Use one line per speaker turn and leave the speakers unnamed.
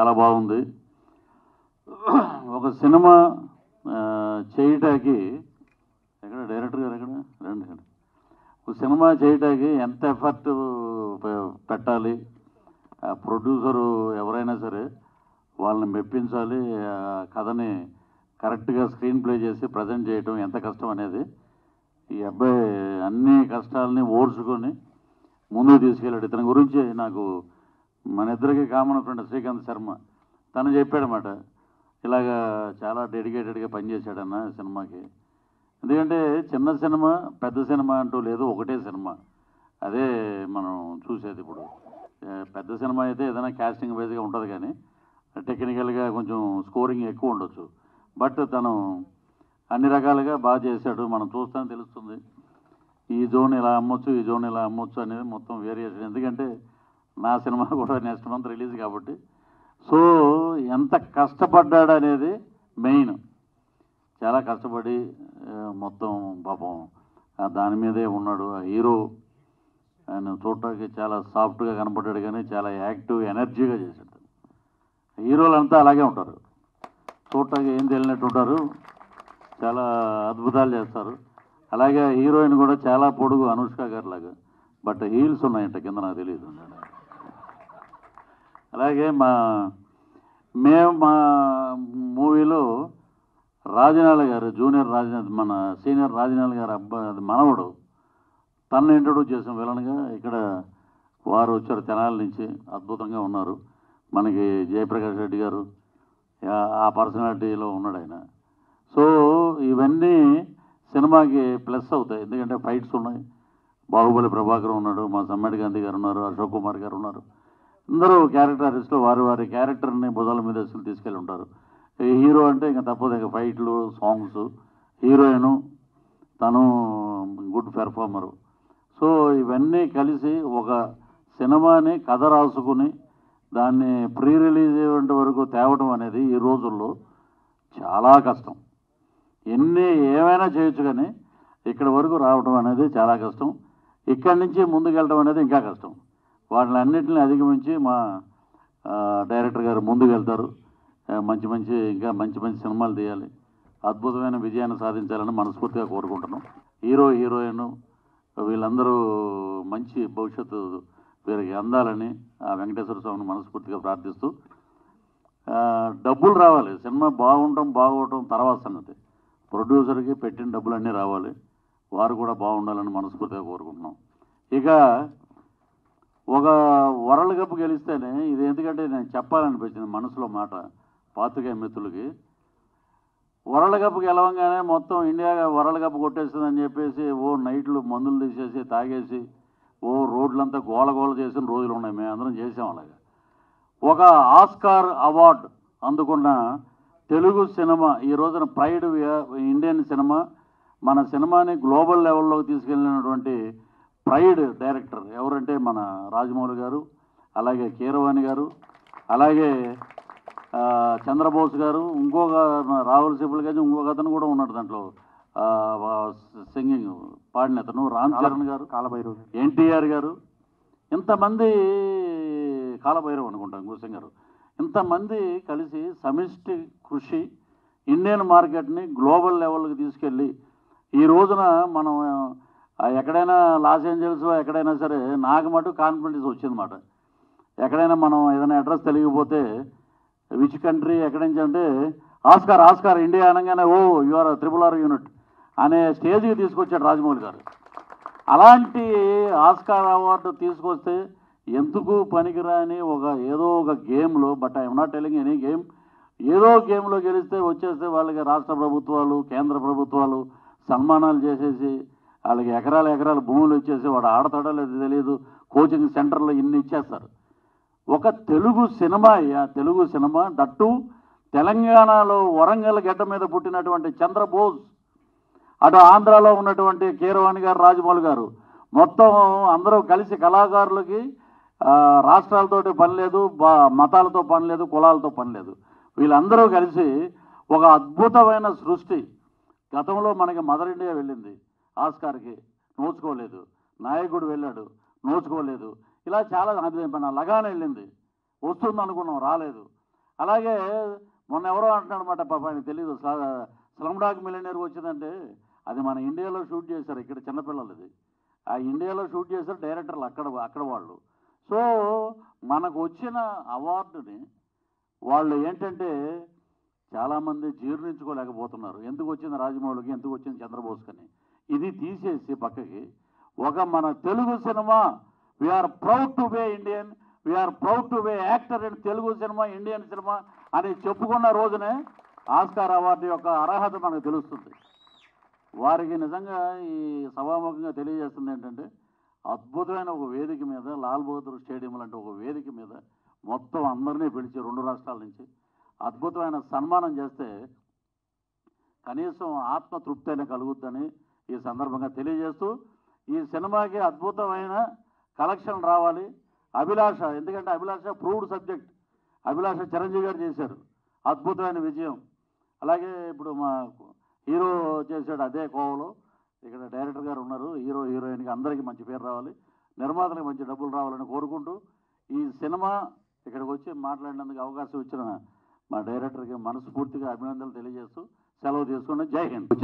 చాలా బాగుంది ఒక సినిమా ఆ, చేయటానికి ఎక్కడ డైరెక్టర్ గారు ఎక్కడ రండి రండి. ఒక సినిమా చేయటానికి ఎంత ఎఫర్ట్ పెట్టాలి ఆ ప్రొడ్యూసరు ఎవరైనా సరే వాళ్ళని మెప్పించాలి ఆ కథని కరెక్ట్గా స్క్రీన్ ప్లే చేసి ప్రజెంట్ చేయటం ఎంత కష్టం అనేది ఈ అబ్బాయి అన్ని కష్టాలని ఓర్చుకొని ముందుకు తీసుకెళ్ళాడు ఇతని గురించి నాకు మన ఇద్దరికి కామన్ ఫ్రెండ్ శ్రీకాంత్ శర్మ తను చెప్పాడనమాట ఇలాగా చాలా డెడికేటెడ్గా పనిచేశాడన్న సినిమాకి ఎందుకంటే చిన్న సినిమా పెద్ద సినిమా అంటూ లేదు ఒకటే సినిమా అదే మనం చూసేది ఇప్పుడు ఏ, పెద్ద సినిమా అయితే ఏదైనా క్యాస్టింగ్ వైజ్గా ఉంటుంది కానీ టెక్నికల్గా కొంచెం స్కోరింగ్ ఎక్కువ ఉండొచ్చు బట్ తను అన్ని రకాలుగా బాగా చేశాడు మనం చూస్తానే తెలుస్తుంది ఈ జోన్ ఇలా అమ్మొచ్చు ఈ జోన్ ఇలా అమ్మొచ్చు అనేది మొత్తం వేరియేషన్ ఎందుకంటే నా సినిమా కూడా నెక్స్ట్ మంత్ రిలీజ్ కాబట్టి సో ఎంత కష్టపడ్డాడు అనేది మెయిన్ చాలా కష్టపడి ఆ, మొత్తం పాపం ఆ దాని మీదే ఉన్నాడు ఆ హీరో ఆయన చూడటానికి చాలా సాఫ్ట్గా కనపడ్డాడు కానీ చాలా యాక్టివ్ ఎనర్జీగా చేశాడు హీరోలు అంతా అలాగే ఉంటారు చూడటానికి ఏం తెలియనట్టు ఉంటారు చాలా అద్భుతాలు చేస్తారు అలాగే హీరోయిన్ కూడా చాలా పొడుగు అనుష్క గారి లాగా బట్ హీల్స్ ఉన్నాయంట కింద నాకు తెలియదు అలాగే మా మేము మా మూవీలో రాజనాల గారు జూనియర్ రాజన మన సీనియర్ రాజనాల గారు అబ్బాయి అది మనవడు తనను ఇంట్రొడ్యూస్ చేసాం విలన్గా ఇక్కడ వారు వచ్చారు తెనాల నుంచి అద్భుతంగా ఉన్నారు మనకి జయప్రకాష్ రెడ్డి గారు ఆ- ఆ పర్సనాలిటీలో ఉన్నాడు ఆయన సో ఇవన్నీ సినిమాకి ప్లస్ అవుతాయి ఎందుకంటే ఫైట్స్ ఉన్నాయి బాహుబలి ప్రభాకర్ ఉన్నాడు మా సమ్మడి గాంధీ గారు ఉన్నారు అశోక్ కుమార్ గారు ఉన్నారు అందరూ క్యారెక్టర్ ఆర్టిస్టులు వారి వారి క్యారెక్టర్ని భుజాల మీద వేసుకుని తీసుకెళ్ళి ఉంటారు ఈ హీరో అంటే ఇంకా తప్పదు ఇంకా ఫైట్లు సాంగ్స్ హీరోయిన్ తను గుడ్ పెర్ఫార్మరు సో ఇవన్నీ కలిసి ఒక సినిమాని కథ రాసుకుని దాన్ని ప్రీ రిలీజ్ అయ్యేంత వరకు తేవడం అనేది ఈ రోజుల్లో చాలా కష్టం ఎన్ని ఏమైనా చేయొచ్చు కానీ ఇక్కడ వరకు రావడం అనేది చాలా కష్టం ఇక్కడి నుంచి ముందుకెళ్ళడం అనేది ఇంకా కష్టం వాటిని అన్నింటిని అధిగమించి మా ఆ, డైరెక్టర్ గారు ముందుకు వెళ్తారు ఆ, మంచి మంచి ఇంకా మంచి మంచి సినిమాలు తీయాలి అద్భుతమైన విజయాన్ని సాధించాలని మనస్ఫూర్తిగా కోరుకుంటున్నాం హీరో హీరోయిన్ వీళ్ళందరూ మంచి భవిష్యత్తు వీరికి అందాలని ఆ వెంకటేశ్వర స్వామిని మనస్ఫూర్తిగా ప్రార్థిస్తూ ఆ, డబ్బులు రావాలి సినిమా బాగుండటం బాగోవటం తర్వాత సంగతి ప్రొడ్యూసర్కి పెట్టిన డబ్బులు అన్నీ రావాలి వారు కూడా బాగుండాలని మనస్ఫూర్తిగా కోరుకుంటున్నాం ఇక ఒక వరల్డ్ కప్ గెలిస్తేనే ఇది ఎందుకంటే నేను చెప్పాలనిపించింది మనసులో మాట పాతికేయ మిత్రులకి వరల్డ్ కప్ గెలవంగానే మొత్తం ఇండియా వరల్డ్ కప్ కొట్టేస్తుందని చెప్పేసి ఓ నైట్లు మందులు తీసేసి తాగేసి ఓ రోడ్లంతా గోల గోల చేసిన రోజులు ఉన్నాయి మేము అందరం చేసాం అలాగా ఒక ఆస్కార్ అవార్డ్ అందుకున్న తెలుగు సినిమా ఈ రోజున ప్రైడ్ ఇండియన్ సినిమా మన సినిమాని గ్లోబల్ లెవెల్లోకి తీసుకెళ్ళినటువంటి ప్రైడ్ డైరెక్టర్ ఎవరంటే మన రాజమౌళి గారు అలాగే కీరవాణి గారు అలాగే ఆ, చంద్రబోస్ గారు ఇంకొక రాహుల్ సిబుల్ గారు ఇంకొక అతను కూడా ఉన్నాడు దాంట్లో సింగింగ్ పాడిన అతను రామ్ చరణ్ గారు
కాలభైరవ్
ఎన్టీఆర్ గారు ఇంతమంది కాలభైరవ్ అనుకుంటాం భూషణ్ గారు ఇంతమంది కలిసి సమిష్టి కృషి ఇండియన్ మార్కెట్ని గ్లోబల్ లెవెల్కి తీసుకెళ్ళి ఈ రోజున మనం ఆ, ఎక్కడైనా లాస్ ఏంజల్స్ ఎక్కడైనా సరే నాకు మటు కాన్ఫిడెన్స్ వచ్చిందన్నమాట ఎక్కడైనా మనం ఏదైనా అడ్రస్ తెలియకపోతే విచ్ కంట్రీ ఎక్కడి నుంచి అంటే ఆస్కార్ ఆస్కార్ ఇండియా అనగానే ఓ యువర్ త్రిపుల్ ఆర్ యూనిట్ అనే స్టేజ్కి తీసుకొచ్చాడు రాజమౌళి గారు అలాంటి ఆస్కార్ అవార్డు తీసుకొస్తే ఎందుకు పనికిరాని ఒక ఏదో ఒక గేమ్లో but I'm not telling any game ఏదో గేమ్లో గెలిస్తే వచ్చేస్తే వాళ్ళకి రాష్ట్ర ప్రభుత్వాలు కేంద్ర ప్రభుత్వాలు సన్మానాలు చేసేసి వాళ్ళకి ఎకరాల ఎకరాల భూములు ఇచ్చేసి వాడు ఆడతాడో లేదో తెలియదు కోచింగ్ సెంటర్లో ఇన్ని ఇచ్చేస్తారు ఒక తెలుగు సినిమా అయ్యా తెలుగు సినిమా దట్టు తెలంగాణలో వరంగల్ గడ్డ మీద పుట్టినటువంటి చంద్రబోస్ అటు ఆంధ్రాలో ఉన్నటువంటి కీరవాణి గారు రాజమౌళి గారు మొత్తం అందరూ కలిసి కళాకారులకి ఆ, రాష్ట్రాలతోటి పని లేదు బా- మతాలతో పని లేదు కులాలతో పని లేదు వీళ్ళందరూ కలిసి ఒక అద్భుతమైన సృష్టి గతంలో మనకి మదర్ ఇండియా వెళ్ళింది ఆస్కార్కి నోచుకోలేదు నాయకుడు వెళ్ళాడు నోచుకోలేదు ఇలా చాలా అది మన లగాన్ వెళ్ళింది వస్తుంది అనుకున్నాం రాలేదు అలాగే మొన్న ఎవరో అంటున్నాడనమాట పాప ఆయనకు తెలియదు స్లమ్ డాగ్ మిలినర్ వచ్చిందంటే అది మన ఇండియాలో షూట్ చేశారు ఇక్కడ చిన్నపిల్లలు ఇది ఆ ఇండియాలో షూట్ చేశారు డైరెక్టర్లు అక్కడ అక్కడ వాళ్ళు సో మనకు వచ్చిన అవార్డుని వాళ్ళు ఏంటంటే చాలామంది జీర్ణించుకోలేకపోతున్నారు ఎందుకు వచ్చింది రాజమౌళికి ఎందుకు వచ్చింది చంద్రబోస్కని ఇది తీసేసి పక్కకి ఒక మన Telugu cinema we're proud to be Indian we're proud to be actor in Telugu cinema Indian cinema అని చెప్పుకున్న రోజునే ఆస్కార్ అవార్డు యొక్క అర్హత మనకు తెలుస్తుంది వారికి నిజంగా ఈ సభాముఖంగా తెలియజేస్తుంది ఏంటంటే అద్భుతమైన ఒక వేదిక మీద లాల్ బహదూర్ స్టేడియం లాంటి ఒక వేదిక మీద మొత్తం అందరినీ పిలిచి రెండు రాష్ట్రాల నుంచి అద్భుతమైన సన్మానం చేస్తే కనీసం ఆత్మతృప్తి అయినా కలుగుద్దని ఈ సందర్భంగా తెలియజేస్తూ ఈ సినిమాకి అద్భుతమైన కలెక్షన్ రావాలి అభిలాష ఎందుకంటే అభిలాష ప్రూవ్డ్ సబ్జెక్ట్ అభిలాష చిరంజీవి గారు చేశారు అద్భుతమైన విజయం అలాగే ఇప్పుడు మా హీరో చేశాడు అదే కోవలో ఇక్కడ డైరెక్టర్ గారు ఉన్నారు హీరో హీరోయిన్కి అందరికీ మంచి పేరు రావాలి నిర్మాతలకు మంచి డబ్బులు రావాలని కోరుకుంటూ ఈ సినిమా ఇక్కడికి వచ్చి మాట్లాడినందుకు అవకాశం ఇచ్చిన మా డైరెక్టర్కి మనస్ఫూర్తిగా అభినందనలు తెలియజేస్తూ సెలవు తీసుకుని జై హింద్